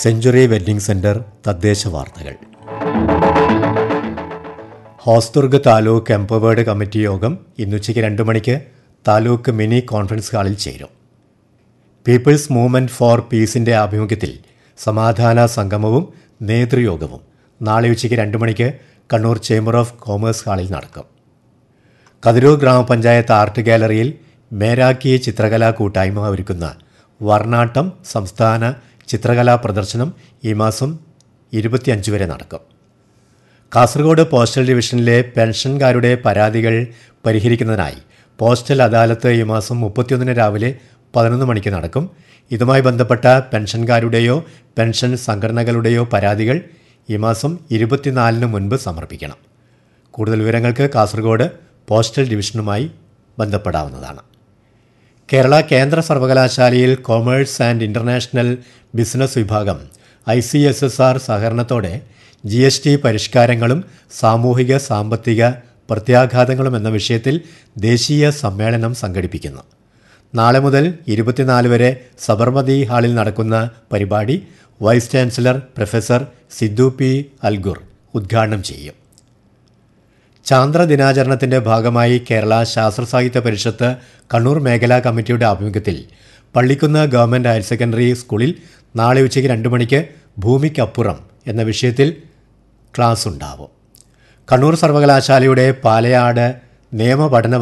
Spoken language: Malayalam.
സെഞ്ചുറി വെഡ്ഡിംഗ് സെന്റർ തദ്ദേശ വാർത്തകൾ ഹോസ്ദുർഗ് താലൂക്ക് എംപവേർഡ് കമ്മിറ്റി യോഗം ഇന്നുച്ചയ്ക്ക് രണ്ട് മണിക്ക് താലൂക്ക് മിനി കോൺഫറൻസ് ഹാളിൽ ചേരും പീപ്പിൾസ് മൂവ്മെന്റ് ഫോർ പീസിന്റെ ആഭിമുഖ്യത്തിൽ സമാധാന സംഗമവും നേതൃയോഗവും നാളെ ഉച്ചയ്ക്ക് രണ്ട് മണിക്ക് കണ്ണൂർ ചേംബർ ഓഫ് കോമേഴ്സ് ഹാളിൽ നടക്കും കതിരൂർ ഗ്രാമപഞ്ചായത്ത് ആർട്ട് ഗാലറിയിൽ മേരാക്കി ചിത്രകലാ കൂട്ടായ്മ ഒരുക്കുന്ന വർണ്ണാട്ടം സംസ്ഥാന ചിത്രകലാ പ്രദർശനം ഈ മാസം ഇരുപത്തിയഞ്ച് വരെ നടക്കും കാസർഗോഡ് പോസ്റ്റൽ ഡിവിഷനിലെ പെൻഷൻകാരുടെ പരാതികൾ പരിഹരിക്കുന്നതിനായി പോസ്റ്റൽ അദാലത്ത് ഈ മാസം മുപ്പത്തിയൊന്നിന് രാവിലെ പതിനൊന്ന് മണിക്ക് നടക്കും ഇതുമായി ബന്ധപ്പെട്ട പെൻഷൻകാരുടെയോ പെൻഷൻ സംഘടനകളുടെയോ പരാതികൾ ഈ മാസം ഇരുപത്തിനാലിന് മുൻപ് സമർപ്പിക്കണം കൂടുതൽ വിവരങ്ങൾക്ക് കാസർഗോഡ് പോസ്റ്റൽ ഡിവിഷനുമായി ബന്ധപ്പെടാവുന്നതാണ് കേരള കേന്ദ്ര സർവകലാശാലയിൽ കൊമേഴ്സ് ആൻഡ് ഇൻ്റർനാഷണൽ ബിസിനസ് വിഭാഗം I C S S R സഹകരണത്തോടെ ജി എസ് ടി പരിഷ്കാരങ്ങളും സാമൂഹിക സാമ്പത്തിക പ്രത്യാഘാതങ്ങളും എന്ന വിഷയത്തിൽ ദേശീയ സമ്മേളനം സംഘടിപ്പിക്കുന്നു നാളെ മുതൽ ഇരുപത്തിനാല് വരെ സബർമതി ഹാളിൽ നടക്കുന്ന പരിപാടി vice chancellor professor Siddu P Algur ഉദ്ഘാടനം ചെയ്യും ചാന്ദ്ര ദിനാചരണത്തിന്റെ ഭാഗമായി കേരള ശാസ്ത്ര സാഹിത്യ പരിഷത്ത് കണ്ണൂർ മേഖലാ കമ്മിറ്റിയുടെ ആഭിമുഖ്യത്തിൽ പള്ളിക്കുന്ന് ഗവൺമെൻറ് ഹയർ സെക്കൻഡറി സ്കൂളിൽ നാളെ ഉച്ചയ്ക്ക് രണ്ട് മണിക്ക് ഭൂമിക്കപ്പുറം എന്ന വിഷയത്തിൽ ക്ലാസ് ഉണ്ടാവും കണ്ണൂർ സർവകലാശാലയുടെ പാലയാട് നിയമപഠന